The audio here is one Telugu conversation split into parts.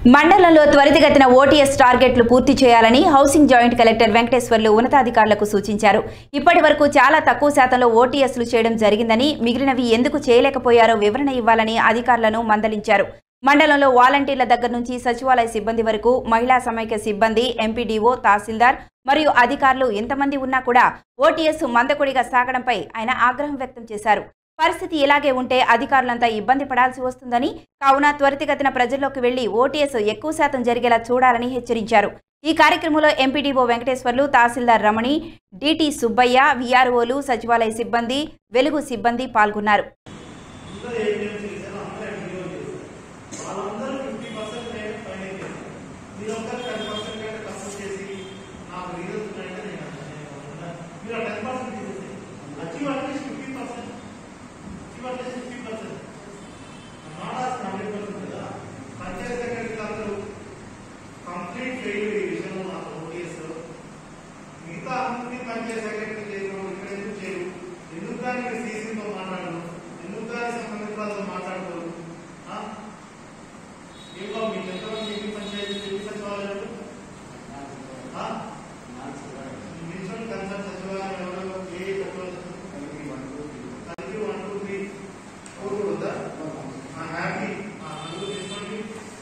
మండలంలో త్వరితగతిన ఓటీఎస్ టార్గెట్లు పూర్తి చేయాలని హౌసింగ్ జాయింట్ కలెక్టర్ వెంకటేశ్వర్లు ఉన్నతాధికారులకు సూచించారు ఇప్పటి వరకు చాలా తక్కువ శాతంలో ఓటీఎస్లు చేయడం జరిగిందని మిగిలినవి ఎందుకు చేయలేకపోయారో వివరణ ఇవ్వాలని అధికారులను మందలించారు మండలంలో వాలంటీర్ల దగ్గర నుంచి సచివాలయ సిబ్బంది వరకు మహిళా సమైక్య సిబ్బంది ఎంపీడీఓ తహసీల్దార్ మరియు అధికారులు ఇంతమంది ఉన్నా కూడా ఓటీఎస్ మందకొడిగా సాగడంపై ఆయన ఆగ్రహం వ్యక్తం చేశారు పరిస్థితి ఇలాగే ఉంటే అధికారులంతా ఇబ్బంది పడాల్సి వస్తుందని కావున త్వరితగతిన ప్రజల్లోకి వెళ్లి ఓటీఎస్ ఎక్కువ శాతం జరిగేలా చూడాలని హెచ్చరించారు ఈ కార్యక్రమంలో ఎంపీడీఓ వెంకటేశ్వర్లు తహసీల్దార్ రమణి డిటి సుబ్బయ్య విఆర్ఓలు సచివాలయ సిబ్బంది వెలుగు సిబ్బంది పాల్గొన్నారు అందరూ ఏం చేశారు అందరూ ఎంపీఓ చేశారు వాళ్ళందరూ ఫిఫ్టీ పర్సెంట్ నేను పైన చేశారు మీరు ఒక్కరు టెన్ పర్సెంట్ కంటే తక్కువ చేసి నాకు రీజన్స్ ఉన్నాయంటే నేను అంటాను. మీరు ఆ టెన్ పర్సెంట్ తీసేసి achieve at least fifty percent achieve at least fifty percent not hundred percent కదా పంచాయత్ సెక్రటరీ అందరూ కంప్లీట్ ఫెయిల్ ఈ విషయంలో నాకు ఓటీఎస్ మిగతా అన్ని పంచాయత్ సెక్రటరీ చేయడం ఇక్కడ ఎందుకు చేయరు ఎందుకు కానీ మీరు సీసీతో మాట్లాడరు ఎందుకు కానీ సంబంధిత వాళ్ళతో మాట్లాడతారు ఆ? ఏం బాబు మీకు ఎంతమంది ఎన్ని పంచాయతీ ఎన్ని సచివాలయాలు ఆ? ఈ మిషన్ కన్సర్న్ సచివాలయం ఎవరు ఏ సచివాలయం కలిపి వన్ టూ త్రీ ఫోర్ కూడా ఉందా ఆ, హ్యాపీ ఆ, నలుగురు తీసుకోండి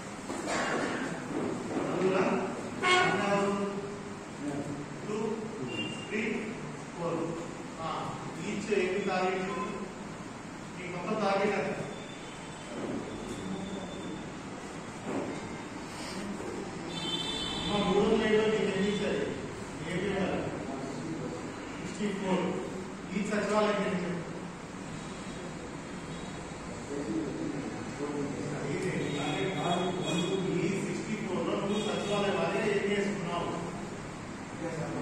నలుగురా అన్నారు టూ త్రీ ఫోర్ ఈచ్ ఎన్ని టార్గెట్ ఈ మొత్తం టార్గెట్ ఎంత మా మూడు వందల ఏడు మీకు ఎన్ని ఇచ్చారు ఏంటి సిక్స్టీ ఫోర్ ఈ సచివాలయం ఎన్ని ఇచ్చారు? ఈ సిక్స్టీ ఫోర్ లో నువ్వు సచివాలయం అదే ఎన్ని వేసుకున్నావు